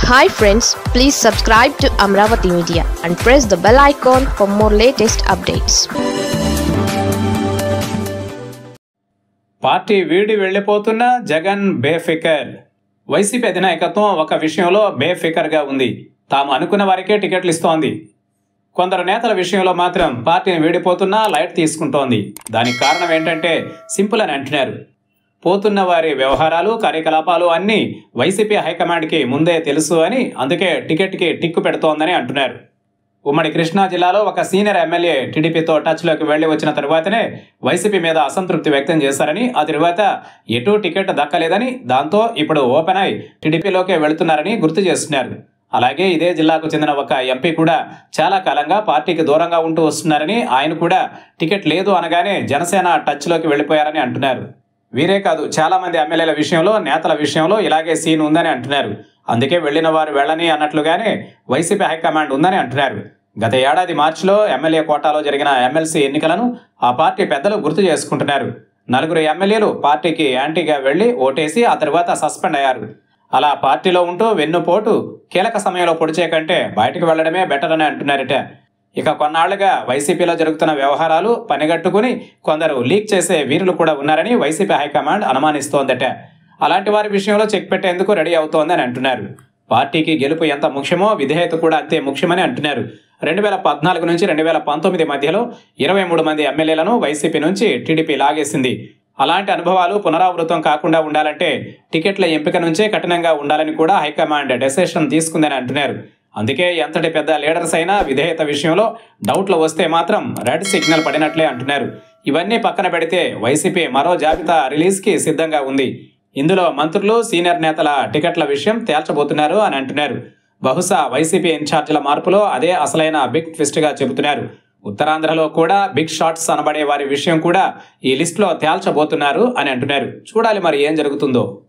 hi friends please subscribe to Amaravati media and press the bell icon for more latest updates party వీడి వెళ్లిపోతున్న Jagan బేఫికర్ YCP అధినాయకత్వం ఒక విషయంలో బేఫికర్గా ఉంది తాము అనుకున్న వారికే టికెట్లు ఇస్తోంది కొందరు నేతల విషయంలో మాత్రం పార్టీని వీడిపోతున్నా లైట్ తీసుకుంటోంది దానికి కారణం ఏంటంటే సింపుల్ అని అంటున్నారు పోతున్న వారి వ్యవహారాలు కార్యకలాపాలు అన్నీ వైసీపీ హైకమాండ్కి ముందే తెలుసు అని అందుకే టికెట్కి టిక్కు పెడుతోందని అంటున్నారు ఉమ్మడి కృష్ణా జిల్లాలో ఒక సీనియర్ ఎమ్మెల్యే టీడీపీతో టచ్లోకి వెళ్లి వచ్చిన తరువాతనే వైసీపీ మీద అసంతృప్తి వ్యక్తం చేశారని ఆ తరువాత ఎటూ టికెట్ దక్కలేదని దాంతో ఇప్పుడు ఓపెన్ అయి టీడీపీలోకే వెళుతున్నారని గుర్తు చేస్తున్నారు అలాగే ఇదే జిల్లాకు చెందిన ఒక ఎంపీ కూడా చాలా కాలంగా పార్టీకి దూరంగా ఉంటూ వస్తున్నారని ఆయన కూడా టికెట్ లేదు అనగానే జనసేన టచ్లోకి వెళ్ళిపోయారని అంటున్నారు వీరే కాదు చాలా మంది ఎమ్మెల్యేల విషయంలో నేతల విషయంలో ఇలాగే సీన్ ఉందని అంటున్నారు అందుకే వెళ్ళిన వారు వెళ్ళని అన్నట్లుగానే వైసీపీ హైకమాండ్ ఉందని అంటున్నారు గత ఏడాది మార్చిలో ఎమ్మెల్యే కోటాలో జరిగిన ఎమ్మెల్సీ ఎన్నికలను ఆ పార్టీ పెద్దలు గుర్తు చేసుకుంటున్నారు నలుగురు ఎమ్మెల్యేలు పార్టీకి యాంటీగా వెళ్లి ఓటేసి ఆ తర్వాత సస్పెండ్ అయ్యారు అలా పార్టీలో ఉంటూ వెన్నుపోటు కీలక సమయంలో పొడిచే కంటే బయటకు వెళ్లడమే బెటర్ అని అంటున్నారట ఇక కొన్నాళ్లుగా వైసీపీలో జరుగుతున్న వ్యవహారాలు పనిగట్టుకుని కొందరు లీక్ చేసే వీరులు కూడా ఉన్నారని వైసీపీ హైకమాండ్ అనుమానిస్తోందట అలాంటి వారి విషయంలో చెక్ పెట్టేందుకు రెడీ అవుతోందని అంటున్నారు పార్టీకి గెలుపు ఎంత ముఖ్యమో విధేయత కూడా అంతే ముఖ్యమని అంటున్నారు రెండు వేల పద్నాలుగు నుంచి రెండు వేల పంతొమ్మిది మధ్యలో ఇరవై మూడు మంది ఎమ్మెల్యేలను వైసీపీ నుంచి టీడీపీ లాగేసింది అలాంటి అనుభవాలు పునరావృతం కాకుండా ఉండాలంటే టికెట్ల ఎంపిక నుంచే కఠినంగా ఉండాలని కూడా హైకమాండ్ డెసిషన్ తీసుకుందని అంటున్నారు అందుకే ఎంతటి పెద్ద లీడర్స్ అయినా విధేయత విషయంలో డౌట్లు వస్తే మాత్రం రెడ్ సిగ్నల్ పడినట్లే అంటున్నారు ఇవన్నీ పక్కన పెడితే వైసీపీ మరో జాబితా రిలీజ్కి సిద్ధంగా ఉంది ఇందులో మంత్రులు సీనియర్ నేతల టికెట్ల విషయం తేల్చబోతున్నారు అని అంటున్నారు బహుశా వైసీపీ ఇన్ఛార్జీల మార్పులో అదే అసలైన బిగ్ ట్విస్ట్గా చెబుతున్నారు ఉత్తరాంధ్రలో కూడా బిగ్ షాట్స్ అనబడే వారి విషయం కూడా ఈ లిస్టులో తేల్చబోతున్నారు అని అంటున్నారు చూడాలి మరి ఏం జరుగుతుందో